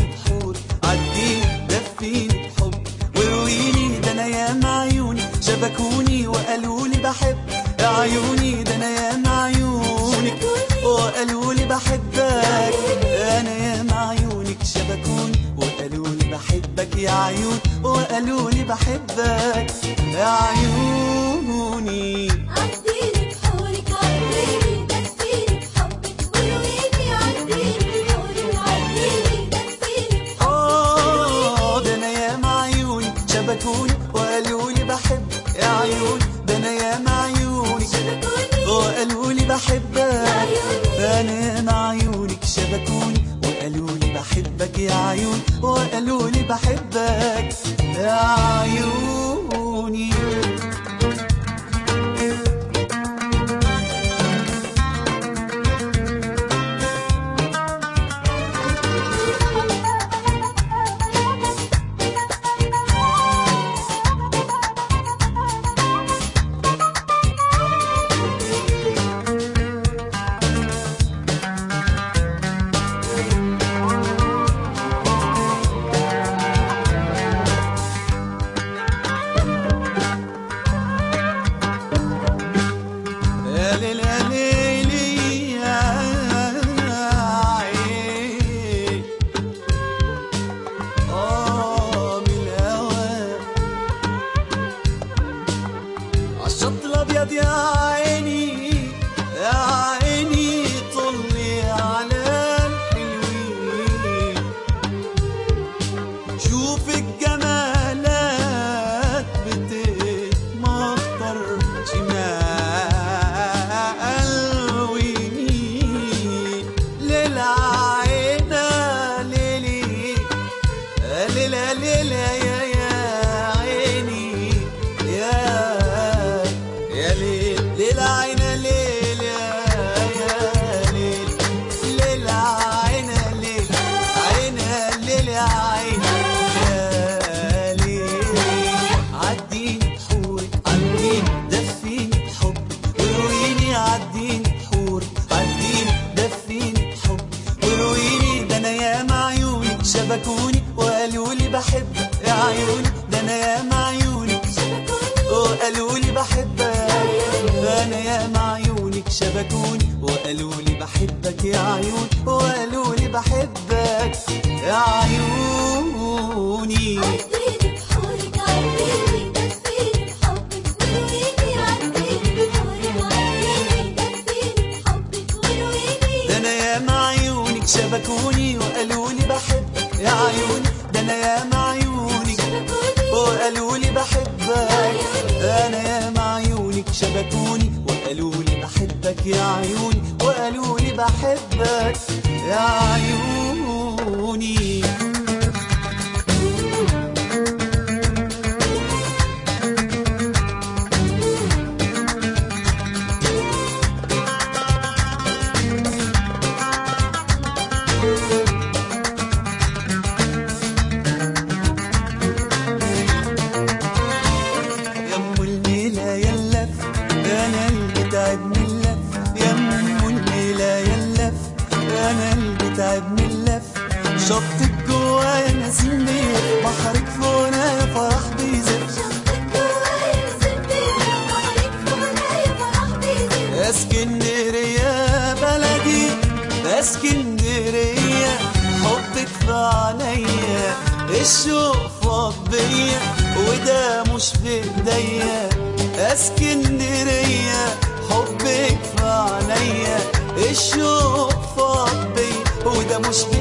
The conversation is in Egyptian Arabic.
عديني بحور عديني دفيني بحب ورويني ده انا ياما عيوني شبكوني وقالوا لي بحب يا عيوني ده انا ياما عيونك وقالوا لي بحبك انا ياما عيونك شبكوني وقالوا لي بحبك يا عيون وقالوا لي بحبك يا عيوني عديني بحورك عديني دفيني بحبك ورويني عديني بحورك عديني دفيني بحبك آه ده أنا ياما عيوني شبكوني وقالوا لي بحب يا عيون ده أنا ياما عيوني شبكوني وقالوا لي بحبك أنا ياما عيونك شبكوني وقالوا لي بحبك يا عيون وقالوا لي بحبك يا عيوني يا ليل يا ليل يا عين آه من الهوى عالشط الأبيض يا عيني يا عيني طلي على الحلوين شوف الجمالات بتتمطر شمال ويمين للعينة ليلي ليلة ليلة يا يا عيني يا يا ليل للعينة ليل يا يا ليل للعينة ليل عينة ليل يا عين يا ليل عديني بحورك عديني دفيني بحبك ورويني عديني بحورك عديني دفيني بحبك ورويني ده انا ياما عيوني شبكوني وقالوا لي بحبك يا عيوني ده انا ياما عيوني وقالوا لي بحبك انا ياما عيونك شبكوني وقالوا لي بحبك يا عيون وقالوا لي بحبك يا عيوني عديني بحورك عديني دفيني بحبك ورويني عديني بحورك عديني دفيني بحبك ورويني ده انا ياما عيونك شبكوني وقالوا لي بحبك يا عيوني ده انا ياما عيونك شبكوني وقالوا لي بحبك انا ياما عيونك شبكوني وقالوا لي بحبك يا عيوني وقالوا لي بحبك يا عيوني يا ام الميلة يا اللف انا اللي تعبني اللف يا ام الميلة يا اللف انا اللي تعبني اللف شطك جوايا نسيم بيه بحرك فونا يا فرح بيزف شطك جوايا سبتي بحرك فوقيا فرح بيزيد يا اسكندرية بلدي يا اسكندرية حبك في عينيا الشوق فاض بيا وده مش في ايديا يا اسكندرية حبك في عينيا الشوق فاض بيا وده مش في